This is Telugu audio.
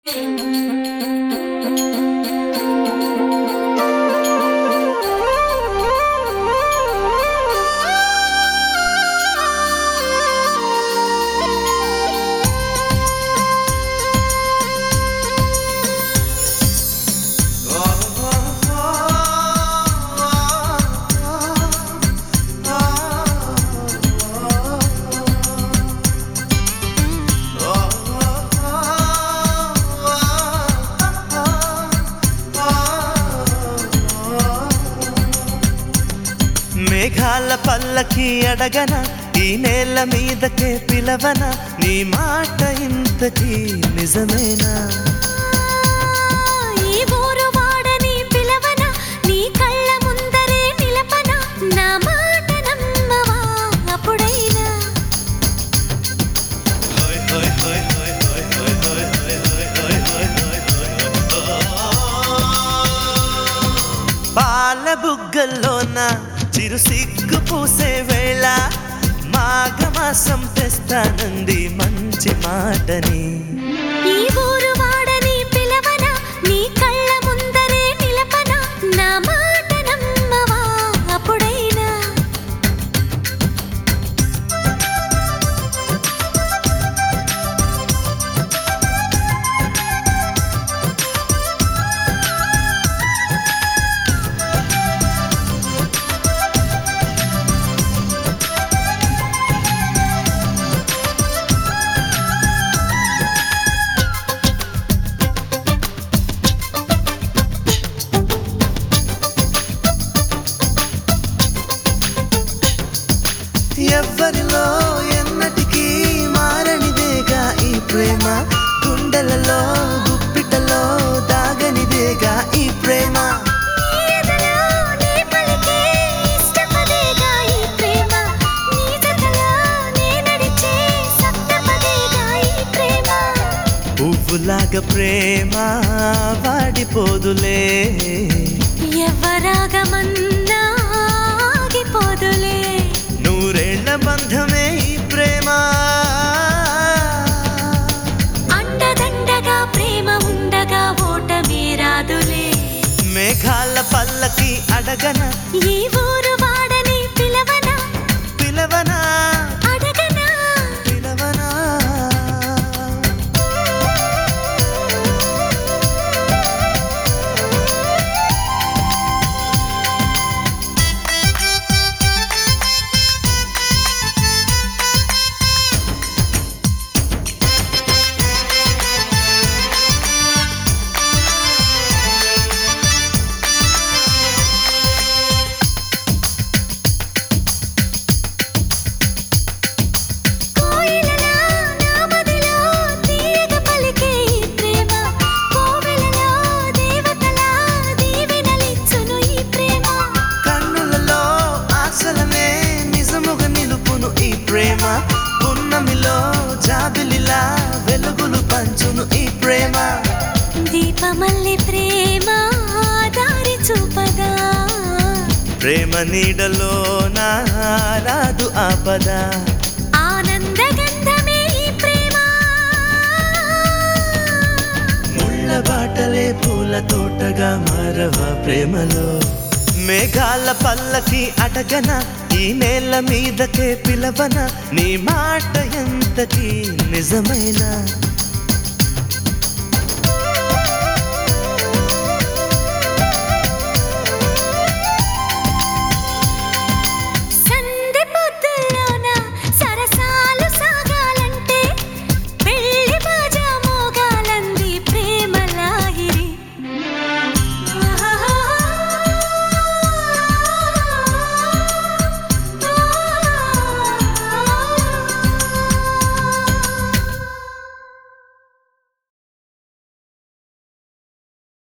మేఘాల పల్లకి అడగన ఈ నేల మీదకే పిలవన నీ మాట ఇంతకీ నిజమేనా ఈ ఊరు వాడని పిలవన నీ కళ్ళ ముందరే నిలపన నా మాట నమ్మవా అప్పుడైనా పాల బుగ్గల్లోన చిరు సిగ్గు పూసే వేళ మాఘమాసం తెస్తానంది మంచి మాటని ఈ ఊరు వాడని పిలవన నీ కళ్ళ ముందరే నిలపన నా మాట నమ్మవా అప్పుడైనా ఎవ్వరిలో ఎన్నటికీ మారనిదేగా ఈ ప్రేమ గుండెలలో గుప్పిటలో దాగనిదేగా ఈ ప్రేమ నీ ఎదలో నీ పలికే ఇష్టపదేగా ఈ ప్రేమ నీ జతలో నే నడిచే సప్తపదేగా ఈ ప్రేమ పువ్వులాగా ప్రేమ వాడిపోదులే ఎవరాగమన్నా ఆగిపోదులే నూరేళ్ల బంధమే ఈ ప్రేమ అండదండగా ప్రేమ ఉండగా ఓటమే రాదులే మేఘాల పల్లకి అడగన ఈ ఊరు వాడని పిలవన పిలవనా అడగనా పిలవనా కోయిలలా నా మదిలో తీయగ పలికే ఈ ప్రేమ కోవెలలో దేవతలా దీవెనలిచ్చును ఈ ప్రేమ కన్నులలో ఆశలమే నిజముగా నిలుపును ఈ ప్రేమ పున్నమిలో జాబిలిలా వెలుగులు పంచును ఈ ప్రేమ దీపమల్లి ప్రేమ దారి చూపదా ప్రేమ నీడలో నారాదు ఆపద ఆనందగంధమే ఈ ప్రేమ ముళ్ళ బాటలే పూల తోటగా మారవా ప్రేమలో మేఘాల పల్లకి అటగన ఈ నేల మీదకే పిలవన నీ మాట ఎంతకీ నిజమైనా